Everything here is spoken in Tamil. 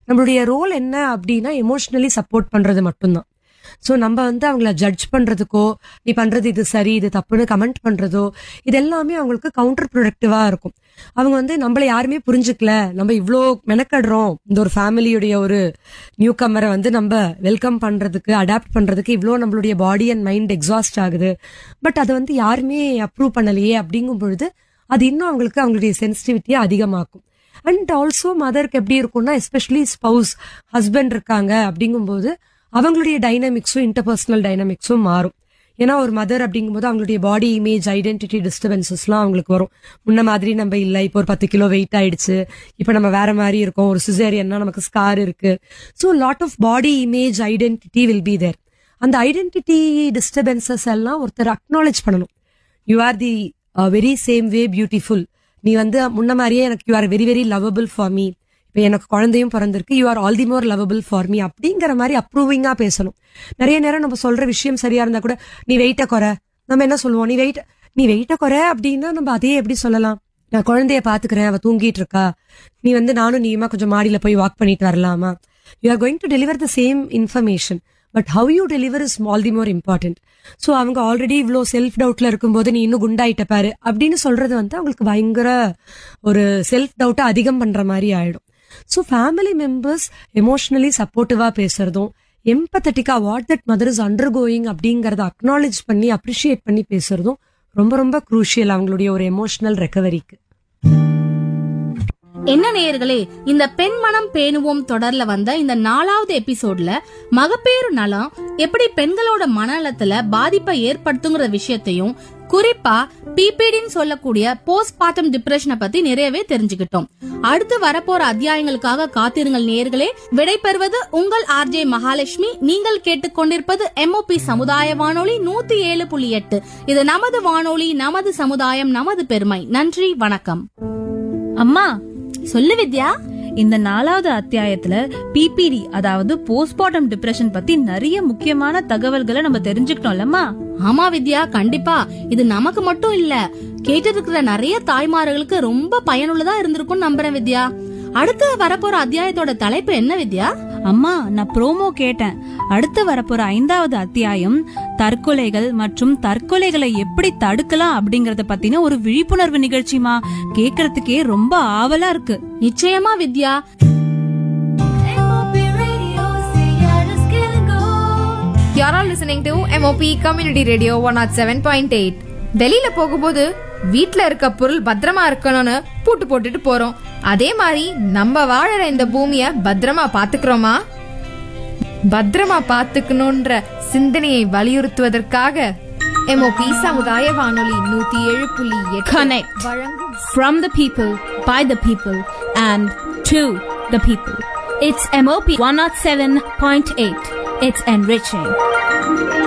நம்மளுடைய ரோல் என்ன அப்படின்னா எமோஷனலி சப்போர்ட் பண்றது மட்டும்தான் ஸோ நம்ம வந்து அவங்கள ஜட்ஜ் பண்றதுக்கோ நீ பண்றது இது சரி இது தப்புன்னு கமெண்ட் பண்றதோ இது எல்லாமே அவங்களுக்கு கவுண்டர் ப்ரொடக்டிவா இருக்கும் அவங்க வந்து நம்மள யாருமே புரிஞ்சுக்கல நம்ம இவ்வளோ மெனக்கடுறோம் இந்த ஒரு ஃபேமிலியுடைய ஒரு நியூ கம்மரை வந்து நம்ம வெல்கம் பண்றதுக்கு அடாப்ட் பண்றதுக்கு இவ்வளோ நம்மளுடைய பாடி அண்ட் மைண்ட் எக்ஸாஸ்ட் ஆகுது பட் அதை வந்து யாருமே அப்ரூவ் பண்ணலையே அப்படிங்கும் பொழுது அது இன்னும் அவங்களுக்கு அவங்களுடைய சென்சிட்டிவிட்டியை அதிகமாக்கும் அண்ட் ஆல்சோ மதருக்கு எப்படி இருக்கும்னா எஸ்பெஷலி ஸ்பவுஸ் ஹஸ்பண்ட் இருக்காங்க அப்படிங்கும்போது அவங்களுடைய டைனமிக்ஸும் இன்டர்பர்சனல் டைனமிக்ஸும் மாறும் ஏன்னா ஒரு மதர் அப்படிங்கும்போது அவங்களுடைய பாடி இமேஜ் ஐடென்டிட்டி டிஸ்டர்பன்சஸ்லாம் அவங்களுக்கு வரும் முன்ன மாதிரி நம்ம இல்லை இப்போ ஒரு பத்து கிலோ வெயிட் ஆயிடுச்சு இப்போ நம்ம வேற மாதிரி இருக்கோம் ஒரு சிசேரியன்னா நமக்கு ஸ்கார் இருக்கு so lot of body image identity will be there அந்த ஐடென்டிட்டி டிஸ்டர்பன்சஸ் எல்லாம் ஒருத்தர் அக்னாலேஜ் பண்ணணும் you are the very same way beautiful நீ வந்து முன்ன மாதிரியே எனக்கு you are very very lovable for me இப்போ எனக்கு குழந்தையும் பிறந்திருக்கு you are all the more lovable for me அப்படிங்கிற மாதிரி அப்ரூவிங்கா பேசணும் நிறைய நேரம் நம்ம சொல்ற விஷயம் சரியா இருந்தா கூட நீ வெயிட்ட குறை நம்ம என்ன சொல்லுவோம் நீ வெயிட் நீ வெயிட்ட குறை அப்படின்னா நம்ம அதே எப்படி சொல்லலாம் நான் குழந்தைய பாத்துக்கிறேன் அவ தூங்கிட்டு இருக்கா நீ வந்து நானும் நீயுமா கொஞ்சம் மாடியில போய் வாக் பண்ணிட்டு வரலாமா you are going to deliver the same information but how you deliver is all the more important so அவங்க ஆல்ரெடி இவ்வளோ செல்ஃப் டவுட்ல இருக்கும்போது நீ இன்னும் குண்டாயிட்ட பாரு அப்படின்னு சொல்றது வந்து அவங்களுக்கு பயங்கர ஒரு செல்ஃப் டவுட்டை அதிகம் பண்ற மாதிரி ஆயிடும் ஸோ ஃபேமிலி மெம்பர்ஸ் எமோஷனலி சப்போர்ட்டிவா பேசுறதும் எம்பத்தட்டிக்கா what that mother is undergoing அப்படிங்கறத அக்னாலேஜ் பண்ணி அப்ரிஷியேட் பண்ணி பேசுறதும் ரொம்ப ரொம்ப குரூஷியல் அவங்களுடைய ஒரு எமோஷனல் ரெக்கவரிக்கு என்ன நேயர்களே இந்த பெண் மனம் பேணுவோம் தொடர்ல வந்த இந்த நாலாவது எபிசோட்ல மகப்பேறு நலம் எப்படி பெண்களோட மனநலத்துல பாதிப்பை ஏற்படுத்துங்கிற விஷயத்தையும் குறிப்பா பிபிடின்னு சொல்லக்கூடிய போஸ்ட் பார்ட்டம் டிப்ரெஷனை பத்தி நிறையவே தெரிஞ்சுக்கிட்டோம் அடுத்து வரப்போற அத்தியாயங்களுக்காக காத்திருங்கள் நேயர்களே விடைபெறுவது உங்கள் ஆர்ஜே மகாலட்சுமி நீங்கள் கேட்டுக்கொண்டிருப்பது எம்ஓபி சமுதாய வானொலி நூத்தி ஏழு புள்ளி எட்டு இது நமது வானொலி நமது சமுதாயம் நமது பெருமை நன்றி வணக்கம் அம்மா சொல்லு வித்யா இந்த நாலாவது அத்தியாயத்துல பிபிடி அதாவது போஸ்ட்மார்ட்டம் டிப்ரெஷன் பத்தி நிறைய முக்கியமான தகவல்களை நம்ம தெரிஞ்சுக்கிட்டோம்லம்மா ஆமா வித்யா கண்டிப்பா இது நமக்கு மட்டும் இல்ல கேட்டு இருக்கிற நிறைய தாய்மார்களுக்கு ரொம்ப பயனுள்ளதா இருந்திருக்கும் நம்புறேன் வித்யா அடுத்து வரப்போற அத்தியாயத்தோட தலைப்பு என்ன வித்யா அம்மா நான் ப்ரோமோ கேட்டேன் அடுத்து வரப்போற ஐந்தாவது அத்தியாயம் தற்கொலைகள் மற்றும் தற்கொலைகளை எப்படி தடுக்கலாம் அப்படிங்கறத பத்தின ஒரு விழிப்புணர்வு நிகழ்ச்சிமா கேக்குறதுக்கே ரொம்ப ஆவலா இருக்கு நிச்சயமா வித்யா You're all listening to MOP Community Radio 107.8 டெல்லியில போகும்போது வீட்ல இருக்க பொருள் பத்திரமா இருக்கணும்னு பூட்டு போட்டுட்டு போறோம் அதே மாதிரி நம்ம வாழற இந்த பூமிய பத்திரமா பாத்துக்கிறோமா பத்திரமா பாத்துக்கணும்ன்ற சிந்தனையை வலியுறுத்துவதற்காக MOP சமுதாய வானொலி நூத்தி ஏழு புள்ளி எட்டு Connect. வழங்கும் from the people, by the people, and to the people. It's MOP 107.8. It's enriching.